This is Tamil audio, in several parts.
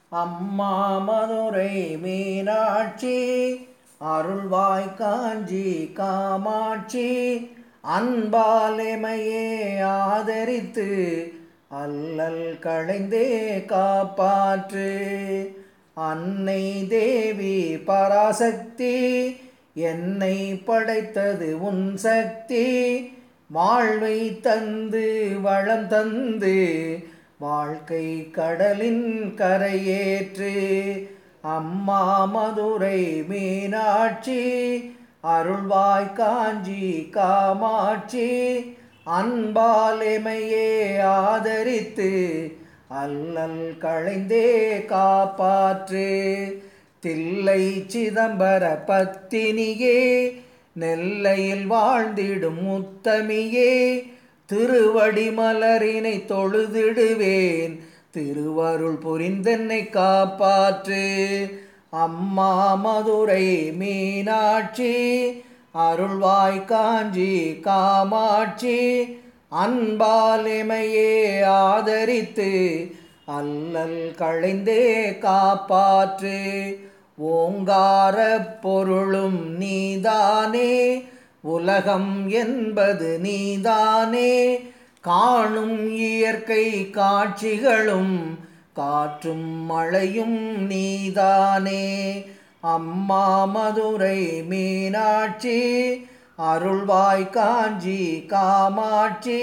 அம்மா மதுரை மீனாட்சி அருள்வாய் காஞ்சி காமாட்சி அன்பாலெமையே ஆதரித்து அல்லல் களைந்தே காப்பாற்று அன்னை தேவி பராசக்தி என்னை படைத்தது உன் சக்தி வாழ்வை தந்து வளம் தந்து வாழ்க்கை கடலின் கரையேற்று அம்மா மதுரை மீனாட்சி அருள்வாய் காஞ்சி காமாட்சி அன்பாலெமையே ஆதரித்து அல்லல் களைந்தே காப்பாற்று தில்லை சிதம்பர பத்தினியே நெல்லையில் வாழ்ந்திடும் முத்தமியே திருவடி மலரினை தொழுதிடுவேன் திருவருள் புரிந்தென்னை காப்பாற்று அம்மா மதுரை மீனாட்சி அருள்வாய் காஞ்சி காமாட்சி அன்பாலெமையே ஆதரித்து அல்லல் களைந்தே காப்பாற்று ஓங்கார பொருளும் நீதானே உலகம் என்பது நீதானே காணும் இயற்கை காட்சிகளும் காற்றும் மழையும் நீதானே அம்மா மதுரை மீனாட்சி அருள்வாய் காஞ்சி காமாட்சி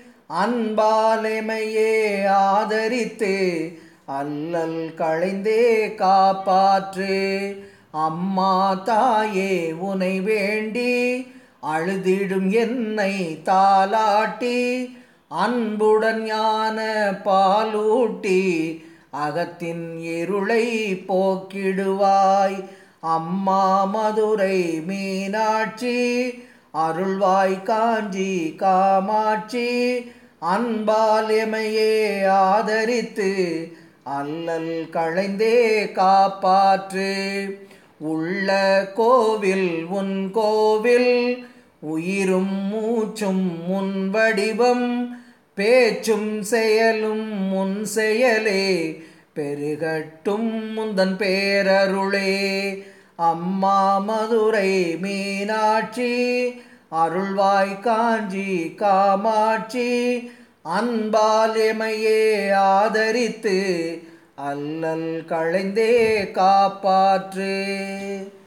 அன்பாலெமையே ஆதரித்து அல்லல் களைந்தே காப்பாற்று அம்மா தாயே உனை வேண்டி அழுதிடும் என்னை தாலாட்டி அன்புடன் ஞான பாலூட்டி அகத்தின் இருளை போக்கிடுவாய் அம்மா மதுரை மீனாட்சி அருள்வாய் காஞ்சி காமாட்சி அன்பால் எமையே ஆதரித்து அல்லல் களைந்தே காப்பாற்று உள்ள கோவில் உன் கோவில் உயிரும் மூச்சும் முன் வடிவம் பேச்சும் செயலும் முன் செயலே பெருகட்டும் முந்தன் பேரருளே அம்மா மதுரை மீனாட்சி அருள்வாய் காஞ்சி காமாட்சி அன்பால் எமையே ஆதரித்து அல்லல் களைந்தே காப்பாற்று